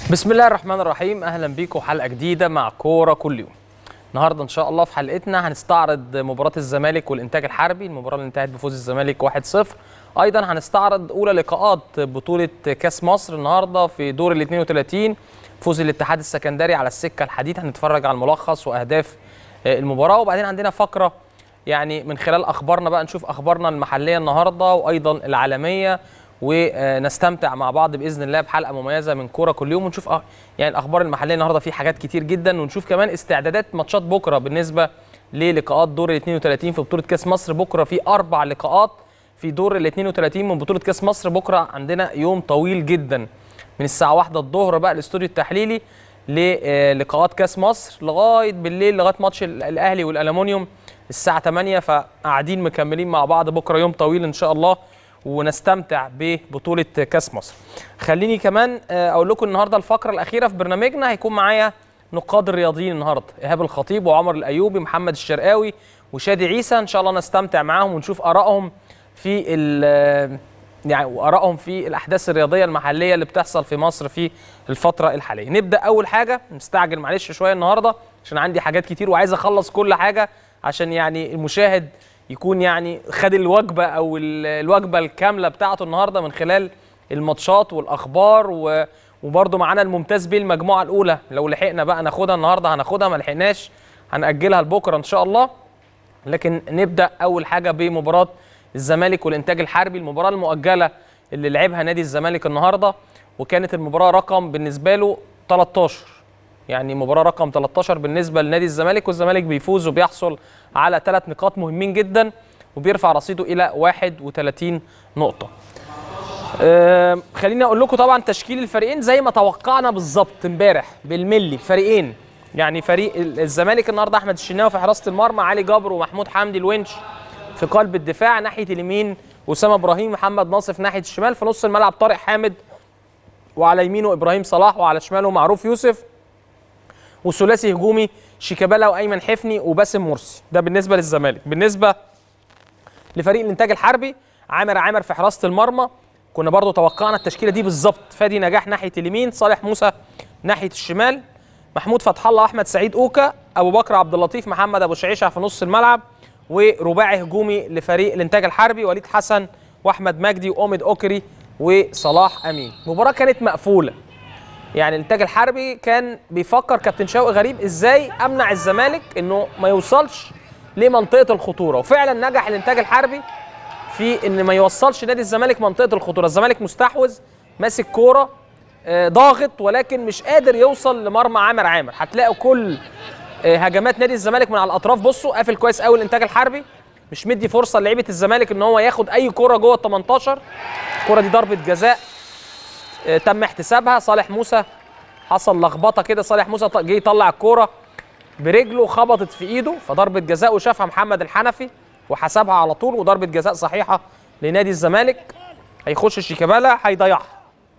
بسم الله الرحمن الرحيم اهلا بيكم حلقه جديده مع كوره كل يوم النهارده ان شاء الله في حلقتنا هنستعرض مباراه الزمالك والانتاج الحربي المباراه اللي انتهت بفوز الزمالك 1-0 ايضا هنستعرض اولى لقاءات بطوله كاس مصر النهارده في دور ال 32 فوز الاتحاد السكندري على السكه الحديد هنتفرج على الملخص واهداف المباراه وبعدين عندنا فقره يعني من خلال اخبارنا بقى نشوف اخبارنا المحليه النهارده وايضا العالميه ونستمتع مع بعض باذن الله بحلقه مميزه من كوره كل يوم ونشوف أه يعني الاخبار المحليه النهارده في حاجات كتير جدا ونشوف كمان استعدادات ماتشات بكره بالنسبه للقاءات دور ال 32 في بطوله كاس مصر بكره في اربع لقاءات في دور ال 32 من بطوله كاس مصر بكره عندنا يوم طويل جدا من الساعه 1 الظهر بقى الاستوديو التحليلي للقاءات كاس مصر لغايه بالليل لغايه ماتش الاهلي والالومنيوم الساعه 8 فقاعدين مكملين مع بعض بكره يوم طويل ان شاء الله ونستمتع ببطوله كاس مصر. خليني كمان اقول لكم النهارده الفقره الاخيره في برنامجنا هيكون معايا نقاد الرياضيين النهارده ايهاب الخطيب وعمر الايوبي محمد الشرقاوي وشادي عيسى ان شاء الله نستمتع معاهم ونشوف ارائهم في يعني ارائهم في الاحداث الرياضيه المحليه اللي بتحصل في مصر في الفتره الحاليه. نبدا اول حاجه مستعجل معلش شويه النهارده عشان عندي حاجات كتير وعايز اخلص كل حاجه عشان يعني المشاهد يكون يعني خد الوجبه او الوجبه الكامله بتاعته النهارده من خلال الماتشات والاخبار و وبرده معانا الممتاز بيه المجموعه الاولى لو لحقنا بقى ناخدها النهارده هناخدها ما لحقناش هنأجلها لبكره ان شاء الله لكن نبدا اول حاجه بمباراه الزمالك والانتاج الحربي المباراه المؤجله اللي لعبها نادي الزمالك النهارده وكانت المباراه رقم بالنسبه له 13 يعني مباراه رقم 13 بالنسبه لنادي الزمالك والزمالك بيفوز وبيحصل على ثلاث نقاط مهمين جدا وبيرفع رصيده الى 31 نقطه. أه خليني اقول لكم طبعا تشكيل الفريقين زي ما توقعنا بالظبط امبارح بالملي فريقين يعني فريق الزمالك النهارده احمد الشناوي في حراسه المرمى علي جبر ومحمود حمدي الونش في قلب الدفاع ناحيه اليمين اسامه ابراهيم محمد ناصف ناحيه الشمال في نص الملعب طارق حامد وعلى يمينه ابراهيم صلاح وعلى شماله معروف يوسف وثلاثي هجومي شيكابالا وايمن حفني وباسم مرسي ده بالنسبه للزمالك بالنسبه لفريق الانتاج الحربي عامر عامر في حراسه المرمى كنا برضو توقعنا التشكيله دي بالظبط فادي نجاح ناحيه اليمين صالح موسى ناحيه الشمال محمود فتح الله احمد سعيد اوكا ابو بكر عبد اللطيف محمد ابو شعيشه في نص الملعب ورباعي هجومي لفريق الانتاج الحربي وليد حسن واحمد مجدي واومد اوكري وصلاح امين مباراه كانت مقفوله يعني الانتاج الحربي كان بيفكر كابتن شوقي غريب ازاي امنع الزمالك انه ما يوصلش لمنطقه الخطوره وفعلا نجح الانتاج الحربي في ان ما يوصلش نادي الزمالك منطقه الخطوره الزمالك مستحوذ ماسك كوره ضاغط ولكن مش قادر يوصل لمرمى عامر عامر هتلاقوا كل هجمات نادي الزمالك من على الاطراف بصوا قافل كويس قوي الانتاج الحربي مش مدي فرصه لعيبه الزمالك ان هو ياخد اي كوره جوه ال 18 الكوره دي ضربه جزاء تم احتسابها صالح موسى حصل لخبطه كده صالح موسى جه يطلع الكوره برجله خبطت في ايده فضربه جزاء وشافها محمد الحنفي وحسبها على طول وضربه جزاء صحيحه لنادي الزمالك هيخش شيكابالا هيضيعها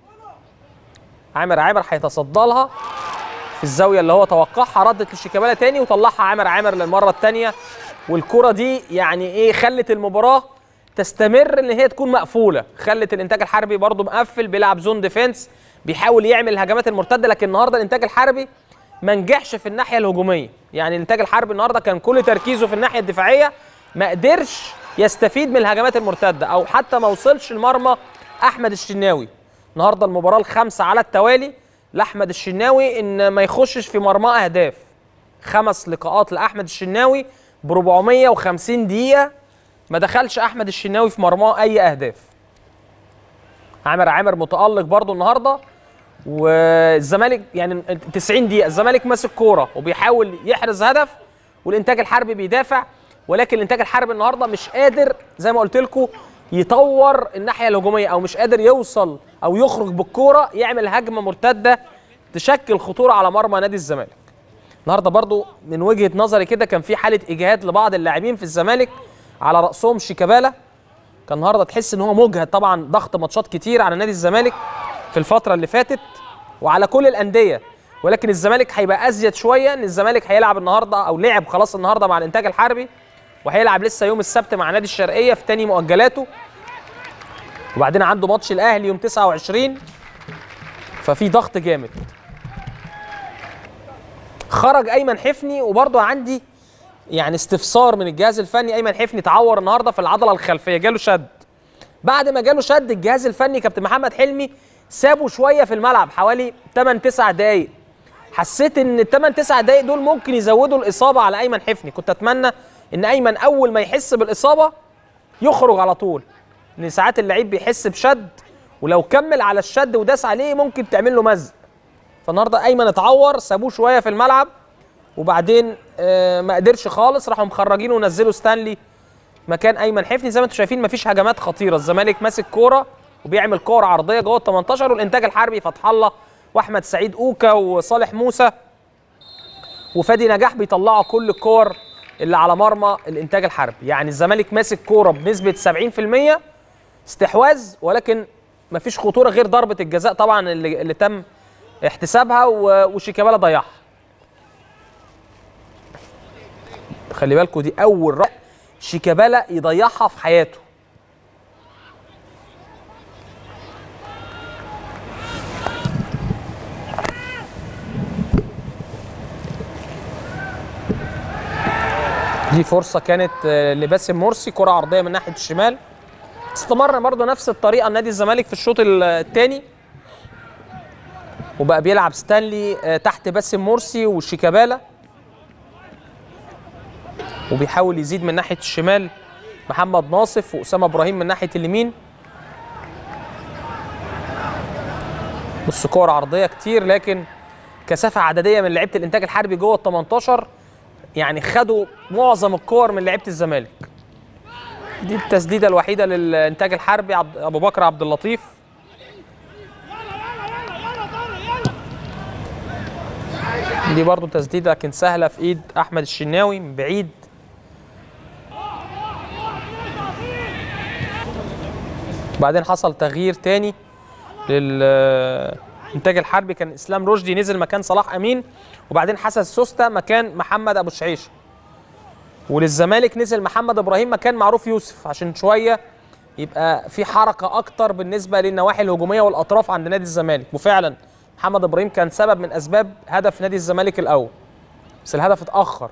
عامر عامر هيتصدى لها في الزاويه اللي هو توقعها ردت لشيكابالا تاني وطلعها عامر عامر للمره الثانيه والكره دي يعني ايه خلت المباراه تستمر ان هي تكون مقفوله خلت الانتاج الحربي برضه مقفل بيلعب زون ديفense بيحاول يعمل الهجمات المرتده لكن النهارده الانتاج الحربي ما نجحش في الناحيه الهجوميه يعني الانتاج الحربي النهارده كان كل تركيزه في الناحيه الدفاعيه ما قدرش يستفيد من الهجمات المرتده او حتى ما وصلش لمرمى احمد الشناوي النهارده المباراه الخامسه على التوالي لاحمد الشناوي ان ما يخشش في مرماه اهداف خمس لقاءات لاحمد الشناوي ب 450 دقيقه ما دخلش احمد الشناوي في مرماه اي اهداف عامر عامر متالق برضو النهارده والزمالك يعني 90 دقيقه الزمالك ماسك كوره وبيحاول يحرز هدف والانتاج الحربي بيدافع ولكن الانتاج الحربي النهارده مش قادر زي ما قلت لكم يطور الناحيه الهجوميه او مش قادر يوصل او يخرج بالكوره يعمل هجمه مرتده تشكل خطوره على مرمى نادي الزمالك النهارده برضو من وجهه نظري كده كان في حاله اجهاد لبعض اللاعبين في الزمالك على راسهم شيكابالا كان النهارده تحس ان هو مجهد طبعا ضغط ماتشات كتير على نادي الزمالك في الفتره اللي فاتت وعلى كل الانديه ولكن الزمالك هيبقى ازيد شويه ان الزمالك هيلعب النهارده او لعب خلاص النهارده مع الانتاج الحربي وهيلعب لسه يوم السبت مع نادي الشرقيه في تاني مؤجلاته وبعدين عنده ماتش الاهلي يوم 29 ففي ضغط جامد خرج ايمن حفني وبرضه عندي يعني استفسار من الجهاز الفني ايمن حفني تعور النهارده في العضله الخلفيه جاله شد بعد ما جاله شد الجهاز الفني كابتن محمد حلمي سابه شويه في الملعب حوالي 8 9 دقائق حسيت ان ال 8 9 دقائق دول ممكن يزودوا الاصابه على ايمن حفني كنت اتمنى ان ايمن اول ما يحس بالاصابه يخرج على طول لان ساعات اللعيب بيحس بشد ولو كمل على الشد وداس عليه ممكن تعمل له مزق فالنهارده ايمن اتعور سابوه شويه في الملعب وبعدين آه ما قدرش خالص راحوا مخرجينه ونزلوا ستانلي مكان ايمن حفني زي ما انتم شايفين مفيش هجمات خطيره الزمالك ماسك كوره وبيعمل كور عرضيه جوه ال 18 والانتاج الحربي فتح الله واحمد سعيد اوكا وصالح موسى وفادي نجاح بيطلعوا كل الكور اللي على مرمى الانتاج الحربي يعني الزمالك ماسك كوره بنسبه 70% استحواذ ولكن مفيش خطوره غير ضربه الجزاء طبعا اللي, اللي تم احتسابها وشيكابالا ضيعها خلي بالكم دي اول رأي شيكابالا يضيعها في حياته دي فرصة كانت لباسم مرسي كرة عرضية من ناحية الشمال استمر برضه نفس الطريقة نادي الزمالك في الشوط الثاني وبقى بيلعب ستانلي تحت باسم مرسي وشيكابالا وبيحاول يزيد من ناحيه الشمال محمد ناصف واسامه ابراهيم من ناحيه اليمين بص كور عرضيه كتير لكن كثافه عدديه من لعيبه الانتاج الحربي جوه ال 18 يعني خدوا معظم الكور من لعيبه الزمالك دي التسديده الوحيده للانتاج الحربي عبد ابو بكر عبد اللطيف دي برضو تسديده لكن سهله في ايد احمد الشناوي من بعيد بعدين حصل تغيير تاني للانتاج الحربي كان اسلام رشدي نزل مكان صلاح امين وبعدين حسن سوسته مكان محمد ابو شعيشه وللزمالك نزل محمد ابراهيم مكان معروف يوسف عشان شويه يبقى في حركه اكتر بالنسبه للنواحي الهجوميه والاطراف عند نادي الزمالك وفعلا محمد ابراهيم كان سبب من اسباب هدف نادي الزمالك الاول بس الهدف اتاخر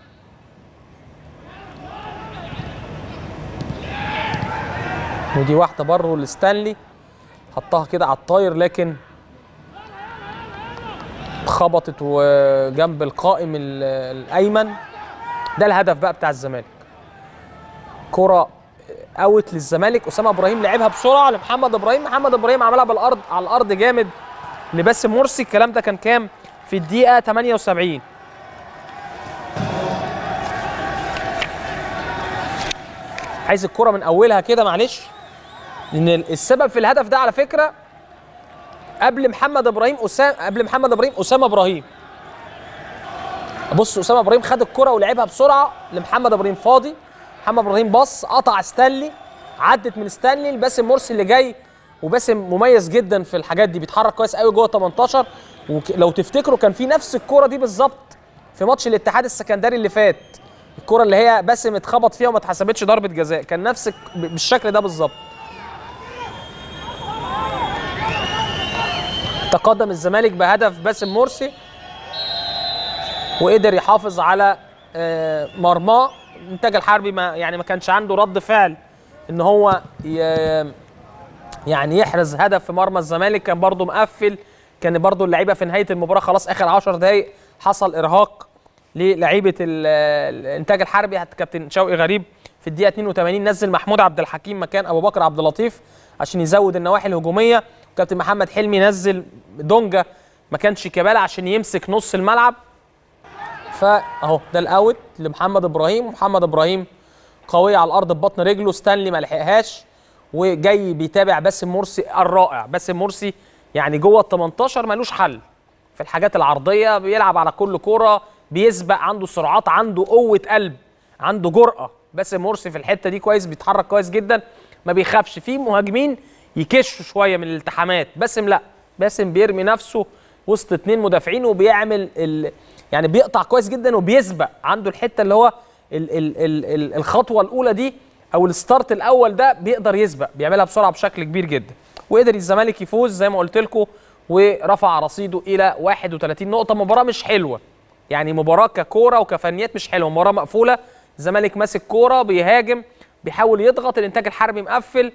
ودي واحده بره لستانلي حطها كده على الطاير لكن خبطت وجنب القائم الايمن ده الهدف بقى بتاع الزمالك كره اوت للزمالك اسامه ابراهيم لعبها بسرعه لمحمد ابراهيم محمد ابراهيم عملها بالارض على الارض جامد لباسم مرسي الكلام ده كان كام في الدقيقه 78 عايز الكره من اولها كده معلش لان السبب في الهدف ده على فكره قبل محمد ابراهيم اسامه قبل محمد ابراهيم اسامه ابراهيم بص اسامه ابراهيم خد الكره ولعبها بسرعه لمحمد ابراهيم فاضي محمد ابراهيم بص قطع ستانلي عدت من ستانلي لباسم مرسي اللي جاي وباسم مميز جدا في الحاجات دي بيتحرك كويس قوي جوه 18 ولو تفتكروا كان في نفس الكره دي بالظبط في ماتش الاتحاد السكندري اللي فات الكره اللي هي باسم اتخبط فيها وما اتحسبتش ضربه جزاء كان نفس بالشكل ده بالظبط تقدم الزمالك بهدف باسم مرسي وقدر يحافظ على مرماه الانتاج الحربي ما يعني ما كانش عنده رد فعل ان هو يعني يحرز هدف في مرمى الزمالك كان برضه مقفل كان برضه اللعيبه في نهايه المباراه خلاص اخر 10 دقائق حصل ارهاق للعيبه الانتاج الحربي حتى كابتن شوقي غريب في الدقيقه 82 نزل محمود عبد الحكيم مكان ابو بكر عبد اللطيف عشان يزود النواحي الهجوميه كابتن محمد حلمي نزل دونجا مكان شيكابالا عشان يمسك نص الملعب فاهو ده الاوت لمحمد ابراهيم ومحمد ابراهيم قويه على الارض ببطن رجله ستانلي ما لحقهاش وجاي بيتابع باسم مرسي الرائع باسم مرسي يعني جوه ال 18 ملوش حل في الحاجات العرضيه بيلعب على كل كوره بيسبق عنده سرعات عنده قوه قلب عنده جرأه باسم مرسي في الحته دي كويس بيتحرك كويس جدا ما بيخافش في مهاجمين يكشوا شويه من الالتحامات باسم لا باسم بيرمي نفسه وسط اتنين مدافعين وبيعمل ال... يعني بيقطع كويس جدا وبيسبق عنده الحته اللي هو ال ال ال ال الخطوه الاولى دي او الستارت الاول ده بيقدر يسبق بيعملها بسرعه بشكل كبير جدا وقدر الزمالك يفوز زي ما قلت لكم ورفع رصيده الى 31 نقطه مباراه مش حلوه يعني مباراه ككوره وكفنيات مش حلوه مباراه مقفوله الزمالك ماسك كوره بيهاجم بيحاول يضغط الانتاج الحربي مقفل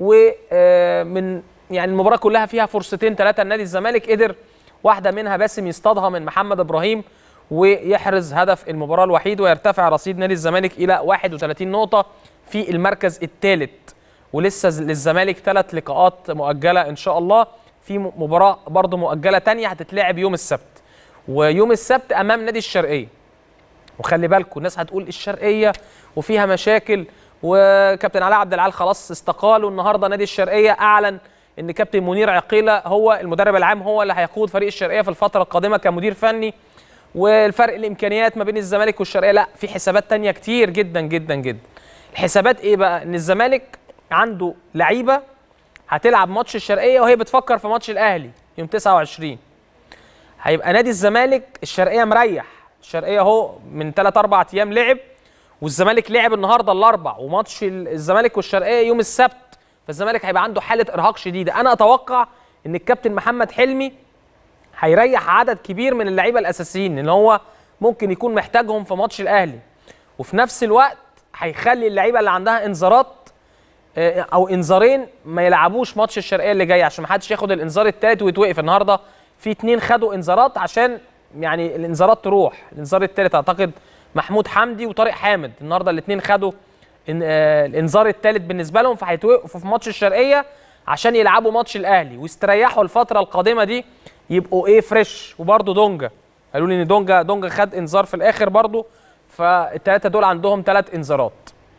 ومن يعني المباراه كلها فيها فرصتين ثلاثه لنادي الزمالك قدر واحده منها باسم يصطادها من محمد ابراهيم ويحرز هدف المباراه الوحيد ويرتفع رصيد نادي الزمالك الى 31 نقطه في المركز الثالث ولسه للزمالك ثلاث لقاءات مؤجله ان شاء الله في مباراه برضه مؤجله ثانيه هتتلعب يوم السبت ويوم السبت امام نادي الشرقيه وخلي بالكم الناس هتقول الشرقيه وفيها مشاكل وكابتن علاء عبد العال خلاص استقال والنهارده نادي الشرقيه اعلن ان كابتن منير عقيله هو المدرب العام هو اللي هيقود فريق الشرقيه في الفتره القادمه كمدير فني والفرق الامكانيات ما بين الزمالك والشرقيه لا في حسابات تانية كتير جدا جدا جدا الحسابات ايه بقى ان الزمالك عنده لعيبه هتلعب ماتش الشرقيه وهي بتفكر في ماتش الاهلي يوم 29 هيبقى نادي الزمالك الشرقيه مريح الشرقيه اهو من 3 4 ايام لعب والزمالك لعب النهارده الاربع وماتش الزمالك والشرقيه يوم السبت فالزمالك هيبقى عنده حاله ارهاق شديده انا اتوقع ان الكابتن محمد حلمي هيريح عدد كبير من اللعيبه الاساسيين اللي هو ممكن يكون محتاجهم في ماتش الاهلي وفي نفس الوقت هيخلي اللعيبه اللي عندها انذارات او انذارين ما يلعبوش ماتش الشرقيه اللي جاي عشان ما حدش ياخد الانذار الثالث ويتوقف النهارده في اتنين خدوا انذارات عشان يعني الانذارات تروح الانذار الثالث اعتقد محمود حمدي وطارق حامد النهارده الاثنين خدوا الانذار الثالث بالنسبه لهم فهيتوقفوا في ماتش الشرقيه عشان يلعبوا ماتش الاهلي ويستريحوا الفتره القادمه دي يبقوا ايه فريش وبرده دونجا قالوا لي ان دونجا دونجا خد انذار في الاخر برده فالثلاثه دول عندهم ثلاث انذارات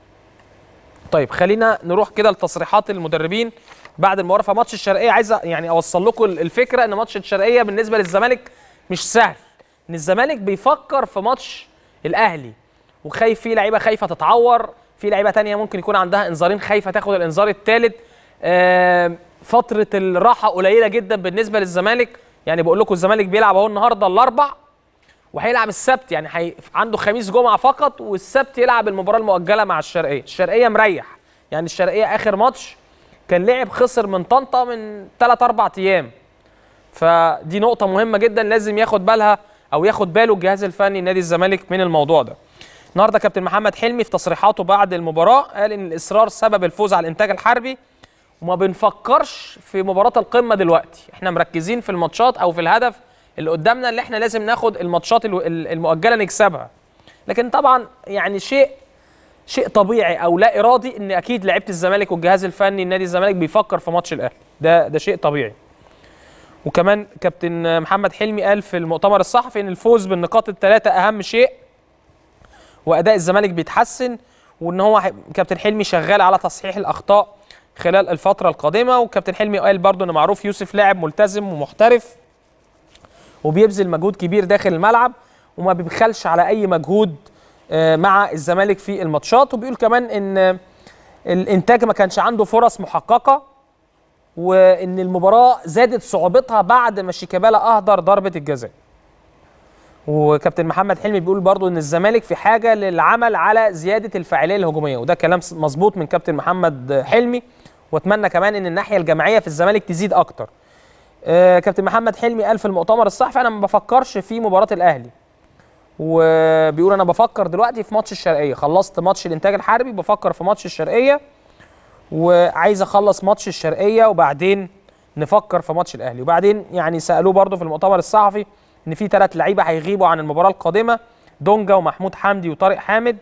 طيب خلينا نروح كده لتصريحات المدربين بعد المباراه فماتش الشرقيه عايز يعني اوصل لكم الفكره ان ماتش الشرقيه بالنسبه للزمالك مش سهل ان الزمالك بيفكر في ماتش الاهلي وخايف في لعيبه خايفه تتعور في لعيبه تانية ممكن يكون عندها انذارين خايفه تاخد الانذار الثالث آه فتره الراحه قليله جدا بالنسبه للزمالك يعني بقول لكم الزمالك بيلعب اهو النهارده الاربع وهيلعب السبت يعني حي... عنده خميس جمعه فقط والسبت يلعب المباراه المؤجله مع الشرقيه الشرقيه مريح يعني الشرقيه اخر ماتش كان لعب خسر من طنطا من 3 4 ايام فدي نقطه مهمه جدا لازم ياخد بالها او ياخد باله الجهاز الفني نادي الزمالك من الموضوع ده النهارده كابتن محمد حلمي في تصريحاته بعد المباراه قال ان الاصرار سبب الفوز على الانتاج الحربي وما بنفكرش في مباراه القمه دلوقتي احنا مركزين في الماتشات او في الهدف اللي قدامنا اللي احنا لازم ناخد الماتشات المؤجله نكسبها لكن طبعا يعني شيء شيء طبيعي او لا ارادي ان اكيد لعيبه الزمالك والجهاز الفني نادي الزمالك بيفكر في ماتش الاهلي ده ده شيء طبيعي وكمان كابتن محمد حلمي قال في المؤتمر الصحفي ان الفوز بالنقاط الثلاثه اهم شيء واداء الزمالك بيتحسن وان هو كابتن حلمي شغال على تصحيح الاخطاء خلال الفتره القادمه وكابتن حلمي قال برضه ان معروف يوسف لاعب ملتزم ومحترف وبيبذل مجهود كبير داخل الملعب وما بيبخلش على اي مجهود مع الزمالك في الماتشات وبيقول كمان ان الانتاج ما كانش عنده فرص محققه وان المباراه زادت صعوبتها بعد ما شيكابالا اهدر ضربه الجزاء وكابتن محمد حلمي بيقول برضو ان الزمالك في حاجه للعمل على زياده الفاعليه الهجوميه وده كلام مظبوط من كابتن محمد حلمي واتمنى كمان ان الناحيه الجماعيه في الزمالك تزيد اكتر آه كابتن محمد حلمي قال في المؤتمر الصحفي انا ما بفكرش في مباراه الاهلي وبيقول انا بفكر دلوقتي في ماتش الشرقيه خلصت ماتش الانتاج الحربي بفكر في ماتش الشرقيه وعايز اخلص ماتش الشرقيه وبعدين نفكر في ماتش الاهلي وبعدين يعني سالوه برضه في المؤتمر الصحفي ان في ثلاث لعيبه هيغيبوا عن المباراه القادمه دونجا ومحمود حمدي وطارق حامد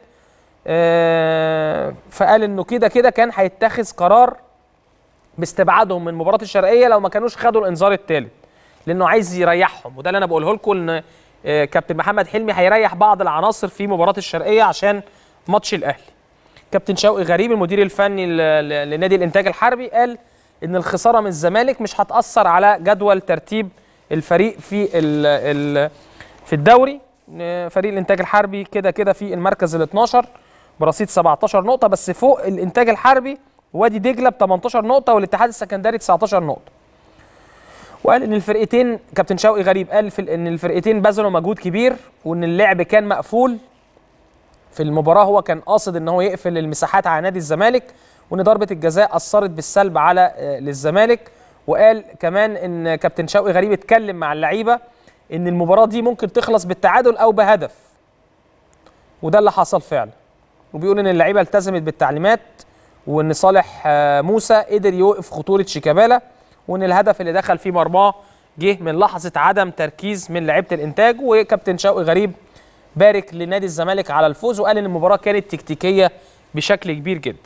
آه فقال انه كده كده كان هيتخذ قرار باستبعادهم من مباراه الشرقيه لو ما كانوش خدوا الانذار الثالث لانه عايز يريحهم وده اللي انا بقوله لكم ان آه كابتن محمد حلمي هيريح بعض العناصر في مباراه الشرقيه عشان ماتش الاهلي كابتن شوقي غريب المدير الفني لنادي الانتاج الحربي قال ان الخساره من الزمالك مش هتاثر على جدول ترتيب الفريق في ال ال في الدوري فريق الانتاج الحربي كده كده في المركز ال 12 برصيد 17 نقطه بس فوق الانتاج الحربي وادي دجله ب 18 نقطه والاتحاد السكندري 19 نقطه وقال ان الفرقتين كابتن شوقي غريب قال في ان الفرقتين بذلوا مجهود كبير وان اللعب كان مقفول في المباراه هو كان قاصد ان هو يقفل المساحات على نادي الزمالك وان ضربه الجزاء اثرت بالسلب على للزمالك وقال كمان ان كابتن شوقي غريب اتكلم مع اللعيبه ان المباراه دي ممكن تخلص بالتعادل او بهدف وده اللي حصل فعلا وبيقول ان اللعيبه التزمت بالتعليمات وان صالح آه، موسى قدر يوقف خطوره شيكابالا وان الهدف اللي دخل فيه مرماه جه من لحظه عدم تركيز من لعيبه الانتاج وكابتن شوقي غريب بارك لنادي الزمالك على الفوز وقال ان المباراه كانت تكتيكيه بشكل كبير جدا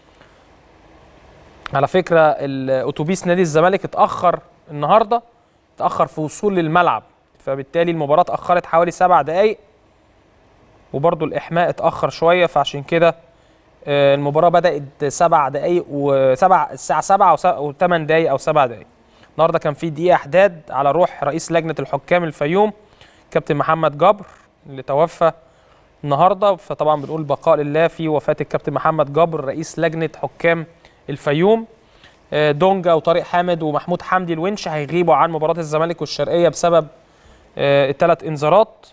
على فكره الاتوبيس نادي الزمالك اتاخر النهارده اتاخر في وصول للملعب فبالتالي المباراه اتاخرت حوالي سبع دقائق وبرضه الاحماء اتاخر شويه فعشان كده آه، المباراه بدات سبع دقائق وسبع الساعه سبعة وثمان دقائق او سبع دقائق النهارده كان في دقيقه احداد على روح رئيس لجنه الحكام الفيوم كابتن محمد جبر اللي توفى النهارده فطبعا بنقول بقاء لله في وفاه الكابتن محمد جبر رئيس لجنه حكام الفيوم آه، دونجا وطارق حامد ومحمود حمدي الونش هيغيبوا عن مباراه الزمالك والشرقيه بسبب الثلاث انذارات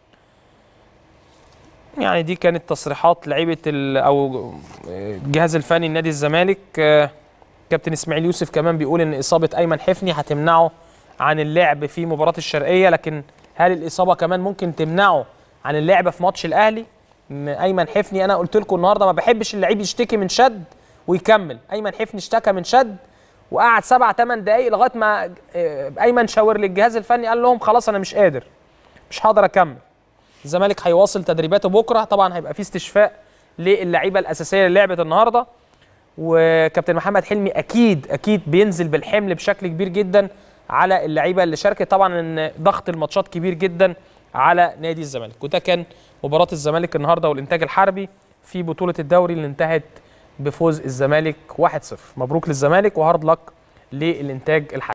يعني دي كانت تصريحات لعيبه ال- او الجهاز الفني لنادي الزمالك آه، كابتن اسماعيل يوسف كمان بيقول ان اصابه ايمن حفني هتمنعه عن اللعب في مباراه الشرقيه لكن هل الاصابه كمان ممكن تمنعه عن اللعب في ماتش الاهلي إن ايمن حفني انا قلت لكم النهارده ما بحبش اللعيب يشتكي من شد ويكمل ايمن حفني اشتكى من شد وقعد سبع ثمان دقائق لغايه ما آه، ايمن شاور للجهاز الفني قال لهم خلاص انا مش قادر مش هقدر اكمل الزمالك هيواصل تدريباته بكره طبعا هيبقى في استشفاء للعيبه الاساسيه اللي لعبت النهارده وكابتن محمد حلمي اكيد اكيد بينزل بالحمل بشكل كبير جدا على اللعيبه اللي شاركت طبعا ان ضغط الماتشات كبير جدا على نادي الزمالك وده كان مباراه الزمالك النهارده والانتاج الحربي في بطوله الدوري اللي انتهت بفوز الزمالك 1-0 مبروك للزمالك وهارد لك للانتاج الحربي